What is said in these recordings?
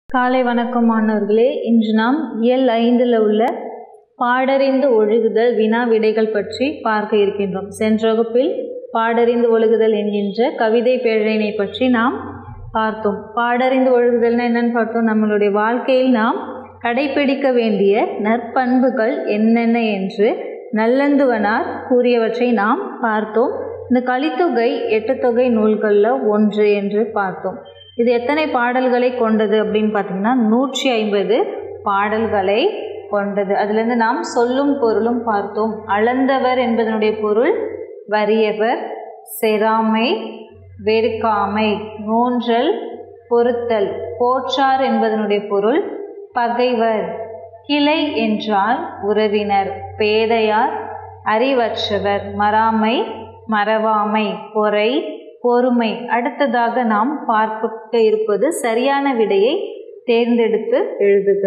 காலை வணக்கம் மாணவர்களே இன்று நாம் இயல் ஐந்தில் உள்ள பாடறிந்து ஒழுகுதல் வினா விடைகள் பற்றி பார்க்க இருக்கின்றோம் சென்ற வகுப்பில் பாடறிந்து ஒழுகுதல் என்கின்ற கவிதை பேழையினை பற்றி நாம் பார்த்தோம் பாடறிந்து ஒழுகுதல்னா என்னன்னு பார்த்தோம் நம்மளுடைய வாழ்க்கையில் நாம் கடைபிடிக்க வேண்டிய நற்பண்புகள் என்னென்ன என்று நல்லந்துவனார் கூறியவற்றை நாம் பார்த்தோம் இந்த கலித்தொகை எட்டு தொகை நூல்களில் ஒன்று என்று பார்த்தோம் இது எத்தனை பாடல்களை கொண்டது அப்படின்னு பார்த்தீங்கன்னா நூற்றி ஐம்பது பாடல்களை கொண்டது அதுலேருந்து நாம் சொல்லும் பொருளும் பார்த்தோம் அளந்தவர் என்பதனுடைய பொருள் வறியவர் செராமை வெறுக்காமை நோன்றல் பொறுத்தல் போற்றார் என்பதனுடைய பொருள் பகைவர் கிளை என்றால் உறவினர் பேதையார் அறிவற்றவர் மறாமை மறவாமை பொறை பொறுமை அடுத்ததாக நாம் பார்க்க இருப்பது சரியான விடையை தேர்ந்தெடுத்து எழுதுக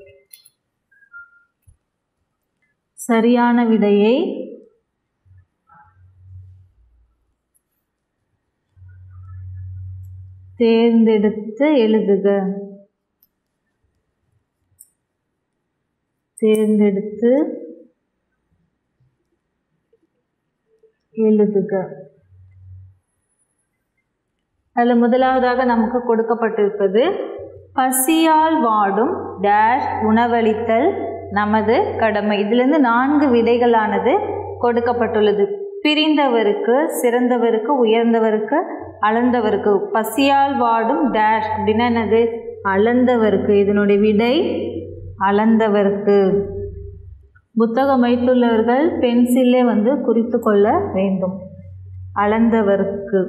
சரியான விடையை தேர்ந்தெடுத்து எழுதுக தேர்ந்தெடுத்து எழுதுக அதில் முதலாவதாக நமக்கு கொடுக்கப்பட்டிருப்பது பசியால் வாடும் டேஷ் உணவளித்தல் நமது கடமை இதிலிருந்து நான்கு விடைகளானது கொடுக்கப்பட்டுள்ளது பிரிந்தவருக்கு சிறந்தவருக்கு உயர்ந்தவருக்கு அளந்தவருக்கு பசியால் வாடும் டேஷ் அப்படின்னா என்னது அளந்தவருக்கு இதனுடைய விடை அளந்தவருக்கு புத்தகம் வைத்துள்ளவர்கள் பென்சிலே வந்து குறித்து கொள்ள வேண்டும் அளந்தவருக்கு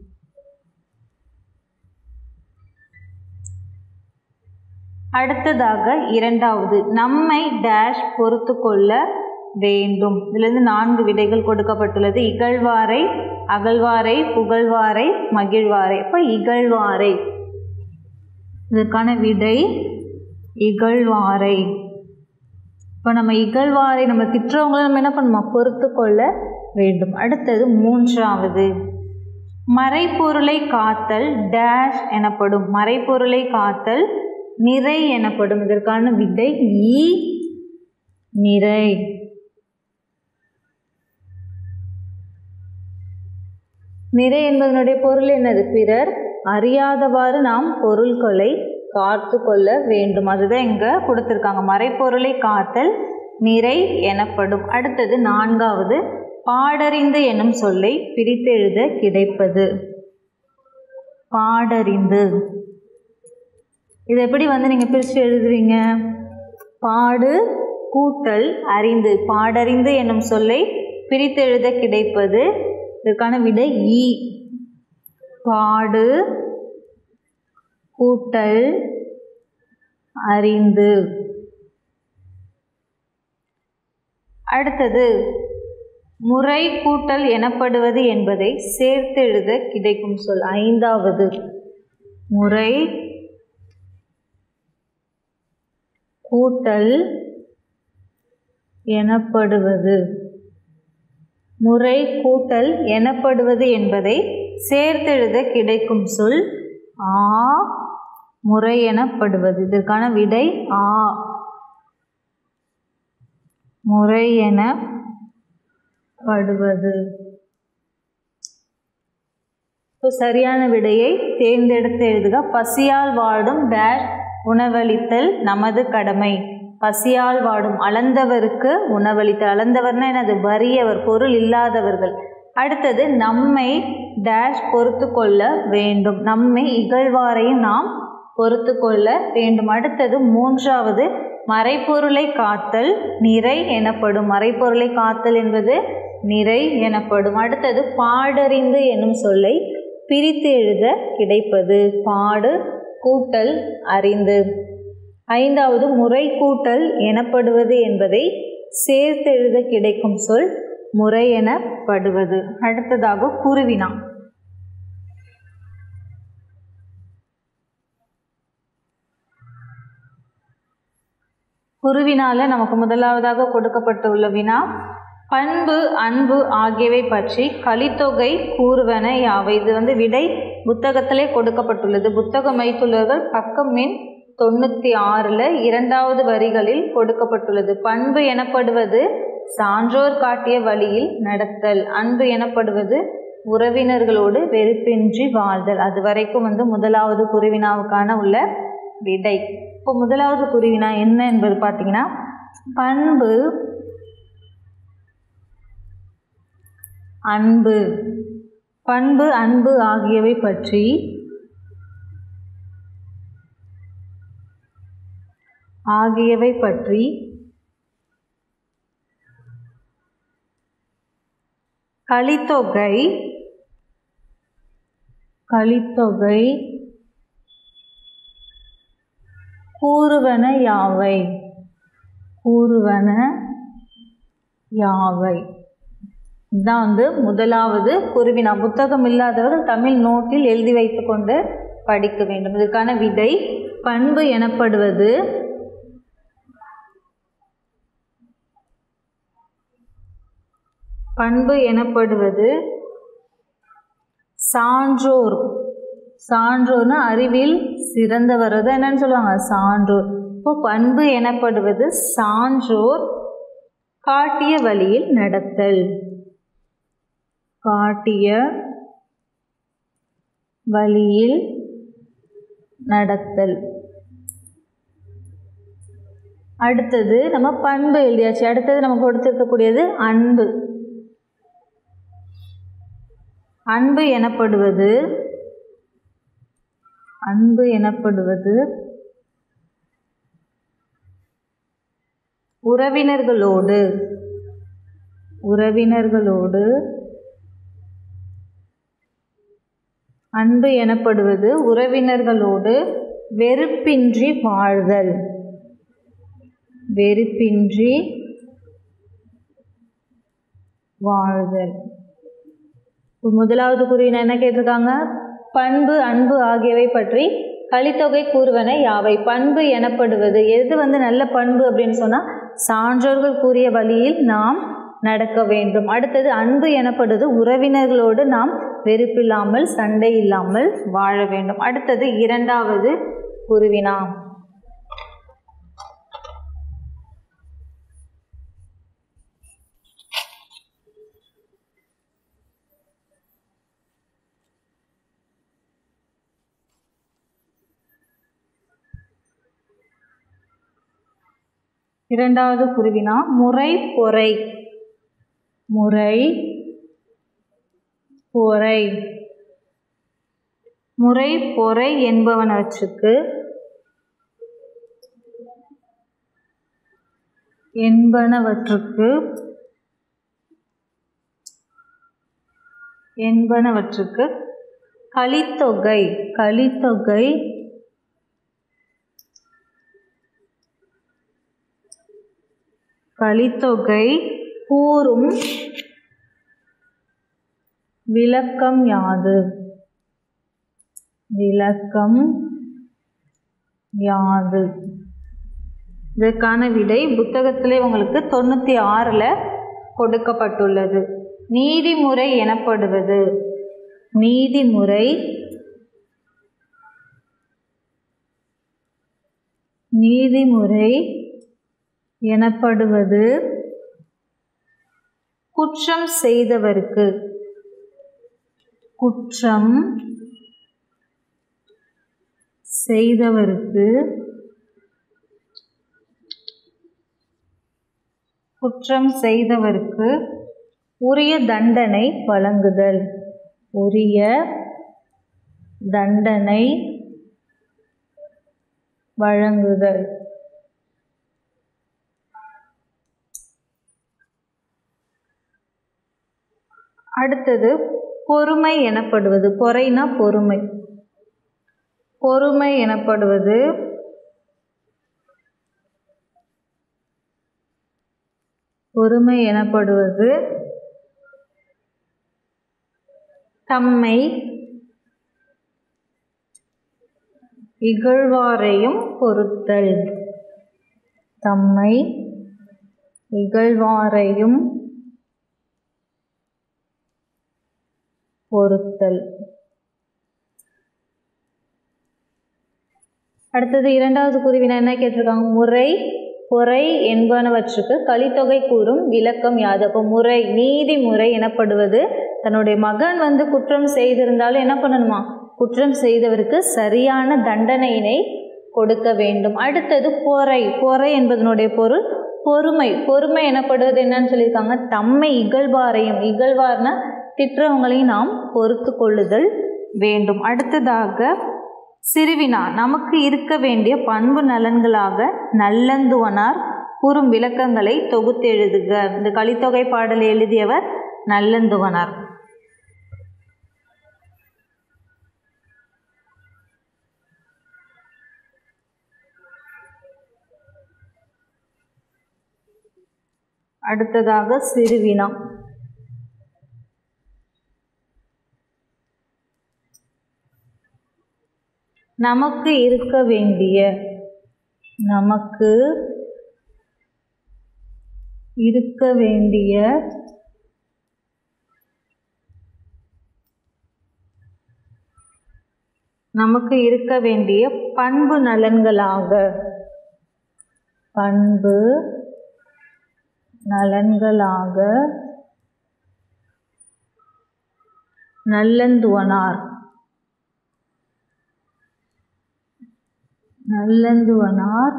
அடுத்ததாக இரண்டாவது நம்மை டேஷ் பொறுத்து கொள்ள வேண்டும் இதிலிருந்து நான்கு விடைகள் கொடுக்கப்பட்டுள்ளது இகழ்வாரை அகழ்வாரை புகழ்வாரை மகிழ்வாரை அப்போ இகழ்வாரை இதற்கான விடை இகழ்வாரை இப்போ நம்ம இகழ்வாரை நம்ம திட்டுறவங்கள நம்ம என்ன பண்ணுவோம் பொறுத்து கொள்ள வேண்டும் அடுத்தது மூன்றாவது மறைப்பொருளை காத்தல் டேஷ் எனப்படும் மறைப்பொருளை காத்தல் நிறை எனப்படும் இதற்கான விடை ஈ நிறை நிறை என்பதனுடைய பொருள் என்னது பிறர் அறியாதவாறு நாம் பொருள்களை காத்து கொள்ள வேண்டும் அதுதான் இங்கே கொடுத்துருக்காங்க மறைப்பொருளை காத்தல் நிறை எனப்படும் அடுத்தது நான்காவது பாடறிந்து எனும் சொல்லை பிரித்தெழுத கிடைப்பது பாடறிந்து இது எப்படி வந்து நீங்கள் பிரித்து எழுதுவீங்க பாடு கூட்டல் அறிந்து பாடறிந்து என்னும் சொல்லை பிரித்தெழுத கிடைப்பது இதற்கான விடை ஈ பாடு கூட்டல் அறிந்து அடுத்தது முறை கூட்டல் எனப்படுவது என்பதை சேர்த்தெழுத கிடைக்கும் சொல் ஐந்தாவது முறை கூட்டல் எனப்படுவது முறை கூட்டல் எனப்படுவது என்பதை சேர்த்தெழுத கிடைக்கும் சொல் ஆ முறை எனப்படுவது இதற்கான விடை ஆ முறை எனப்படுவது இப்போ சரியான விடையை தேர்ந்தெடுத்து எழுதுக பசியால் வாடும் டேஷ் உணவளித்தல் நமது கடமை பசியால் வாடும் அளந்தவருக்கு உணவளித்தல் அளந்தவர்னா என்னது வறியவர் பொருள் இல்லாதவர்கள் அடுத்தது நம்மை டேஷ் பொறுத்து கொள்ள வேண்டும் நம்மை இகழ்வாரையும் நாம் பொறுத்து கொள்ள வேண்டும் அடுத்தது மூன்றாவது மறைப்பொருளை காத்தல் நிறை எனப்படும் மறைப்பொருளை காத்தல் என்பது நிறை எனப்படும் அடுத்தது பாடறிந்து என்னும் சொல்லை பிரித்து எழுத கிடைப்பது பாடு கூட்டல் அறிந்து ஐந்தாவது முறை கூட்டல் எனப்படுவது என்பதை சேர்த்து எழுத கிடைக்கும் சொல் முறை எனப்படுவது அடுத்ததாக குருவினா குருவினால நமக்கு முதலாவதாக கொடுக்கப்பட்டுள்ள வினா பண்பு அன்பு ஆகியவை பற்றி கலித்தொகை கூறுவன யாவை இது வந்து விடை புத்தகத்திலே கொடுக்கப்பட்டுள்ளது புத்தகம் வைத்துள்ளவர்கள் பக்கம் எண் தொண்ணூற்றி ஆறில் இரண்டாவது வரிகளில் கொடுக்கப்பட்டுள்ளது பண்பு எனப்படுவது சான்றோர் காட்டிய வழியில் நடத்தல் அன்பு எனப்படுவது உறவினர்களோடு வெறுப்பின்றி வாழ்தல் அது வரைக்கும் வந்து முதலாவது குருவினாவுக்கான உள்ள விடை இப்போ முதலாவது குருவினா என்ன என்பது பார்த்தீங்கன்னா பண்பு அன்பு பண்பு அன்பு ஆகியவை பற்றி ஆகியவை பற்றி கலித்தொகை கலித்தொகை கூறுவன யாவை கூறுவன யாவை இதுதான் வந்து முதலாவது குருவினா புத்தகம் இல்லாதவர்கள் தமிழ் நோட்டில் எழுதி வைத்துக்கொண்டு படிக்க வேண்டும் இதற்கான விடை பண்பு எனப்படுவது பண்பு எனப்படுவது சான்றோர் சான்றோர்னா அறிவில் சிறந்தவர் தான் என்னன்னு சொல்லுவாங்க சான்றோர் இப்போ பண்பு எனப்படுவது சான்றோர் காட்டிய வழியில் நடத்தல் காட்டிய வழியில் நடத்தல் அடுத்தது நம்ம பண்பு எழுதியாச்சு அடுத்தது நம்ம கொடுத்திருக்கக்கூடியது அன்பு அன்பு எனப்படுவது அன்பு எனப்படுவது உறவினர்களோடு உறவினர்களோடு அன்பு எனப்படுவது உறவினர்களோடு வெறுப்பின்றி வாழ்தல் வெறுப்பின்றி வாழ்தல் இப்போ முதலாவது குறியின என்ன கேட்டிருக்காங்க பண்பு அன்பு ஆகியவை பற்றி கலித்தொகை கூறுவன யாவை பண்பு எனப்படுவது எது வந்து நல்ல பண்பு அப்படின்னு சொன்னால் சான்றோர்கள் கூறிய வழியில் நாம் நடக்க வேண்டும் அடுத்தது அன்பு எனப்படுவது உறவினர்களோடு நாம் வெறுப்பில்லாமல் சண்டை இல்லாமல் வாழ வேண்டும் அடுத்தது இரண்டாவது குருவினா இரண்டாவது குருவினா முறை பொறை முறை பொறை முறை பொறை என்பவனவற்றுக்கு என்பனவற்றுக்கு என்பனவற்றுக்கு கலித்தொகை கலித்தொகை கலித்தொகை கூறும் விளக்கம் யாது விளக்கம் யாது இதற்கான விடை புத்தகத்திலே உங்களுக்கு தொண்ணூற்றி ஆறில் கொடுக்கப்பட்டுள்ளது நீதிமுறை எனப்படுவது நீதிமுறை நீதிமுறை எனப்படுவது குற்றம் செய்தவருக்கு குற்றம் செய்தவருக்கு குற்றம் செய்தவருக்கு உரிய தண்டனை வழங்குதல் உரிய தண்டனை வழங்குதல் அடுத்தது பொறுமை எனப்படுவது பொறைனா பொறுமை பொறுமை எனப்படுவது பொறுமை எனப்படுவது தம்மை இகழ்வாரையும் பொறுத்தல் தம்மை இகழ்வாரையும் பொறுத்தல் அடுத்தது இரண்டாவது குருவினா என்ன கேட்டிருக்காங்க முறை பொறை என்பனவற்றுக்கு கலித்தொகை கூறும் விளக்கம் யாது அப்போ முறை நீதிமுறை எனப்படுவது தன்னுடைய மகன் வந்து குற்றம் செய்திருந்தாலும் என்ன பண்ணணுமா குற்றம் செய்தவருக்கு சரியான தண்டனையினை கொடுக்க வேண்டும் அடுத்தது பொறை பொறை என்பதனுடைய பொருள் பொறுமை பொறுமை எனப்படுவது என்னன்னு சொல்லியிருக்காங்க தம்மை இகழ்வாரையும் இகழ்வார்னா திட்டுறவங்களையும் நாம் பொறுத்து கொள்ளுதல் வேண்டும் அடுத்ததாக சிறுவினா நமக்கு இருக்க வேண்டிய பண்பு நலன்களாக நல்லந்துவனார் கூறும் விளக்கங்களை தொகுத்தெழுதுக இந்த கலித்தொகை பாடலை எழுதியவர் நல்லந்துவனார் அடுத்ததாக சிறுவினா நமக்கு இருக்க வேண்டிய நமக்கு இருக்க வேண்டிய நமக்கு இருக்க வேண்டிய பண்பு நலன்களாக பண்பு நலன்களாக நல்லந்துவனார் நல்லந்துவனார்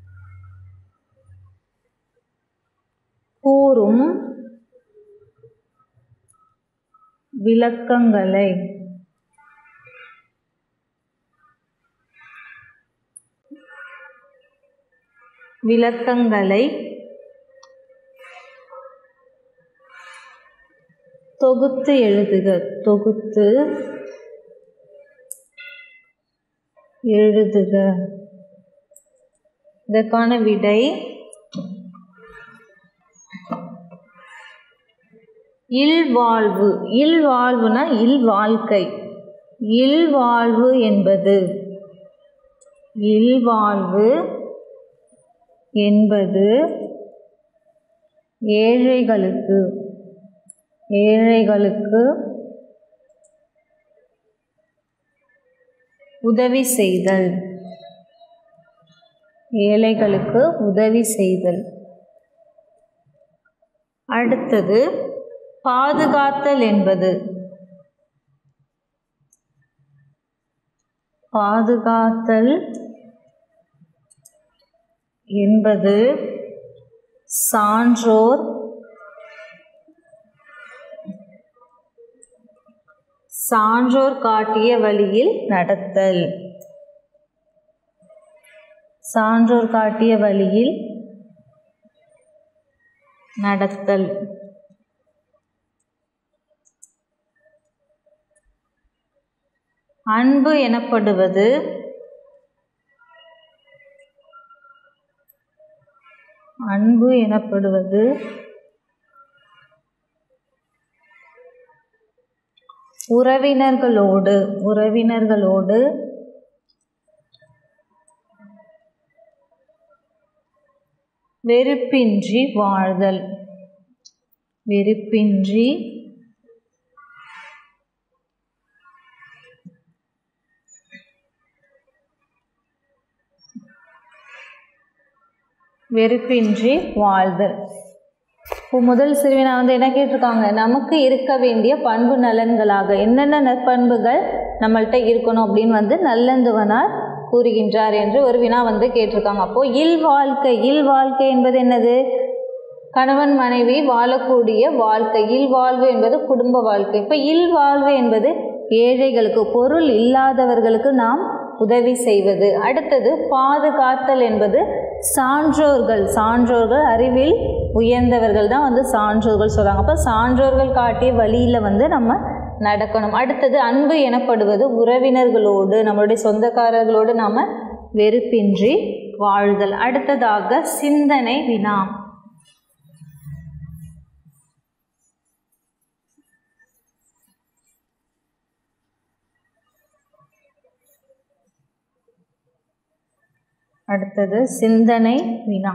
கூறும் விளக்கங்களை விளக்கங்களை தொகுத்து எழுதுக தொகுத்து எழுதுக இதற்கான விடை இல்வாழ்வு இல்வாழ்வுனா இல்வாழ்க்கை இல்வாழ்வு என்பது இல்வாழ்வு என்பது ஏழைகளுக்கு ஏழைகளுக்கு உதவி செய்தல் ஏழைகளுக்கு உதவி செய்தல் அடுத்தது பாதுகாத்தல் என்பது பாதுகாத்தல் என்பது சான்றோர் சான்றோர் காட்டிய வழியில் நடத்தல் சான்றோர் காட்டிய வழியில் நடத்தல் அன்பு எனப்படுவது அன்பு எனப்படுவது உறவினர்களோடு உறவினர்களோடு வெறுப்பின்றி வாழ்தல் வெறுப்பின்றி வெறுப்பின்றி வாழ்தல் இப்போ முதல் சிறுவினா வந்து என்ன கேட்டிருக்காங்க நமக்கு இருக்க வேண்டிய பண்பு நலன்களாக என்னென்ன நற்பண்புகள் நம்மள்கிட்ட இருக்கணும் அப்படின்னு வந்து நல்லந்துவனார் கூறுகின்றார் என்று ஒரு வினா வந்து கேட்டிருக்காங்க அப்போது இல் வாழ்க்கை இல் வாழ்க்கை என்பது என்னது கணவன் மனைவி வாழக்கூடிய வாழ்க்கை இல் வாழ்வு என்பது குடும்ப வாழ்க்கை இப்போ இல் வாழ்வு என்பது ஏழைகளுக்கு பொருள் இல்லாதவர்களுக்கு நாம் உதவி செய்வது அடுத்தது பாதுகாத்தல் என்பது சான்றோர்கள் சான்றோர்கள் அறிவில் உயர்ந்தவர்கள் தான் வந்து சான்றோர்கள் சொல்கிறாங்க அப்போ சான்றோர்கள் காட்டிய வழியில் வந்து நம்ம நடக்கணும் அடுத்தது அன்பு எனப்படுவது உறவினர்களோடு நம்மளுடைய சொந்தக்காரர்களோடு நாம் வெறுப்பின்றி வாழ்தல் அடுத்ததாக சிந்தனை வினா அடுத்தது சிந்தனை வினா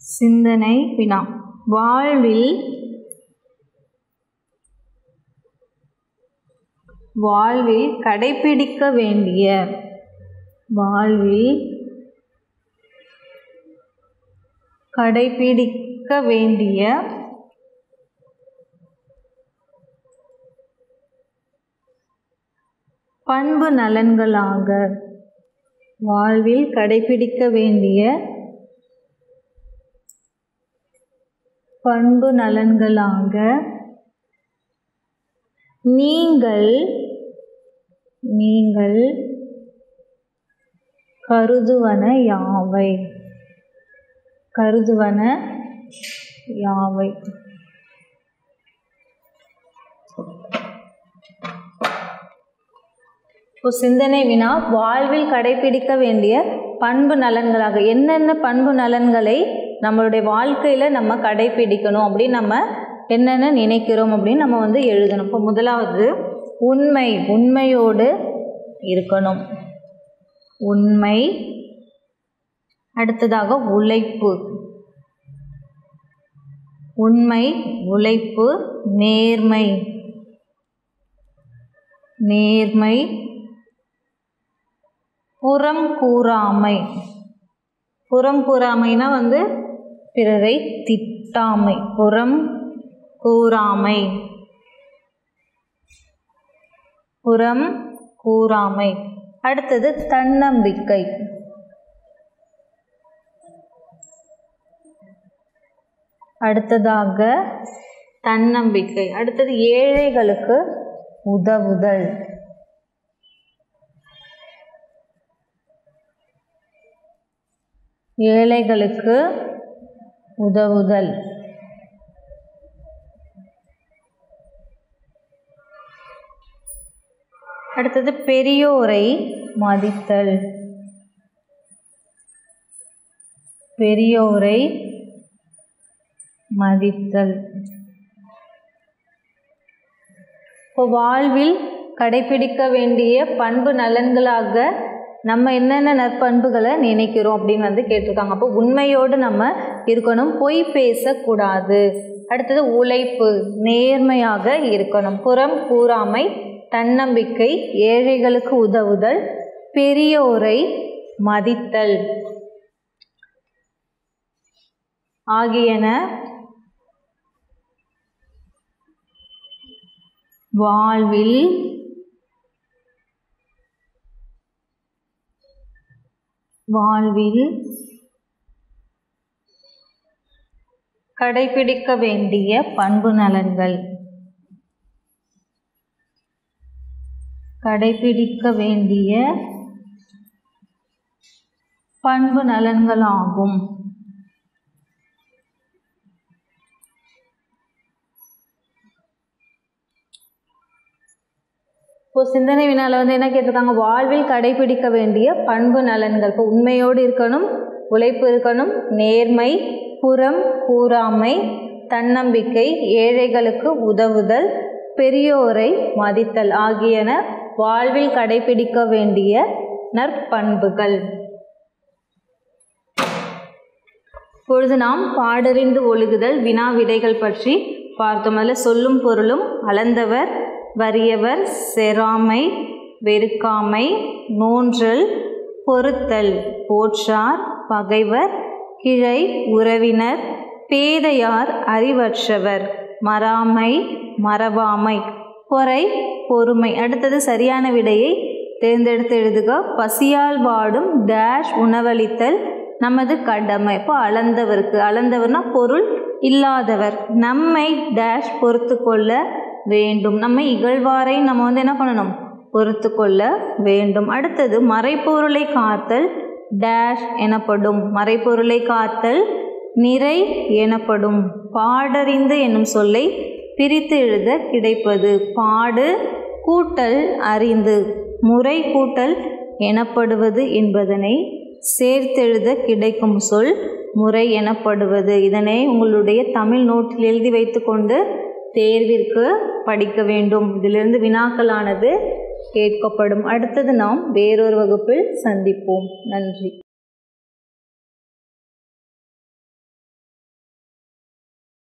சிந்தனை வினா வாழ்வில் வாழ்வில் கடைபிடிக்க வேண்டிய வாழ்வில் கடைபிடிக்க வேண்டிய பண்பு நலன்களாக வாழ்வில் கடைபிடிக்க வேண்டிய பண்பு நலன்களாக நீங்கள் நீங்கள் கருதுவன யாவை கருதுவன யாவை இப்போ சிந்தனை வினா வாழ்வில் கடைபிடிக்க வேண்டிய பண்பு நலன்களாக என்னென்ன பண்பு நலன்களை நம்மளுடைய வாழ்க்கையில் நம்ம கடைபிடிக்கணும் அப்படின்னு நம்ம என்னென்ன நினைக்கிறோம் அப்படின்னு நம்ம வந்து எழுதணும் இப்போ முதலாவது உண்மை உண்மையோடு இருக்கணும் உண்மை அடுத்ததாக உழைப்பு உண்மை உழைப்பு நேர்மை நேர்மை புறம் கூறாமை புறம் கூறாமைனா வந்து பிறரை திட்டாமை புறம் கூறாமை புறம் கூறாமை அடுத்தது தன்னம்பிக்கை அடுத்ததாக தன்னம்பிக்கை அடுத்தது ஏழைகளுக்கு உதவுதல் ஏழைகளுக்கு உதவுதல் அடுத்தது பெரியோரை மதித்தல் பெரியோரை மதித்தல் இப்போ வாழ்வில் கடைபிடிக்க வேண்டிய பண்பு நலன்களாக நம்ம என்னென்ன நற்பண்புகளை நினைக்கிறோம் அப்படின்னு வந்து கேட்டிருக்காங்க அப்போ உண்மையோடு நம்ம இருக்கணும் பொய் பேசக்கூடாது அடுத்தது உழைப்பு நேர்மையாக இருக்கணும் புறம் கூறாமை தன்னம்பிக்கை ஏழைகளுக்கு உதவுதல் பெரியோரை மதித்தல் ஆகியன வாழ்வில் வாழ்வில் கடைபிடிக்க வேண்டிய பண்பு நலன்கள் கடைபிடிக்க வேண்டிய பண்பு நலன்களாகும் இப்போ சிந்தனை வினால வந்து என்ன கேட்டிருக்காங்க வாழ்வில் கடைபிடிக்க வேண்டிய பண்பு நலன்கள் இப்போ உண்மையோடு இருக்கணும் உழைப்பு இருக்கணும் நேர்மை புறம் கூறாமை தன்னம்பிக்கை ஏழைகளுக்கு உதவுதல் பெரியோரை மதித்தல் ஆகியன வாழ்வில் கடைபிடிக்க வேண்டிய நற்பண்புகள் இப்பொழுது நாம் பாடறிந்து ஒழுகுதல் வினா விடைகள் பற்றி பார்த்தோம் அதில் சொல்லும் பொருளும் அளந்தவர் வறியவர் செராமை வெறுக்காமை நோன்றல் பொறுத்தல் போற்றார் பகைவர் கிழை உறவினர் பேதையார் அறிவற்றவர் மறாமை மறவாமை பொறை பொறுமை அடுத்தது சரியான விடையை தேர்ந்தெடுத்து எழுதுக பசியால் வாடும் டேஷ் உணவளித்தல் நமது கடமை இப்போ அளந்தவருக்கு அளந்தவர்னா பொருள் இல்லாதவர் நம்மை டேஷ் பொறுத்து கொள்ள வேண்டும் நம்மை இகழ்வாரை நம்ம வந்து என்ன பண்ணணும் பொறுத்து கொள்ள வேண்டும் அடுத்தது மறைப்பொருளை காத்தல் டேஷ் எனப்படும் மறைப்பொருளை காத்தல் நிறை எனப்படும் பாடறிந்து என்னும் சொல்லை பிரித்து எழுத கிடைப்பது பாடு கூட்டல் அறிந்து முறை கூட்டல் எனப்படுவது என்பதனை சேர்த்தெழுத கிடைக்கும் சொல் முறை எனப்படுவது இதனை உங்களுடைய தமிழ் நோட்டில் எழுதி வைத்துக்கொண்டு தேர்விற்கு படிக்க வேண்டும் இதிலிருந்து வினாக்களானது கேட்கப்படும் அடுத்தது நாம் வேறொரு வகுப்பில் சந்திப்போம் நன்றி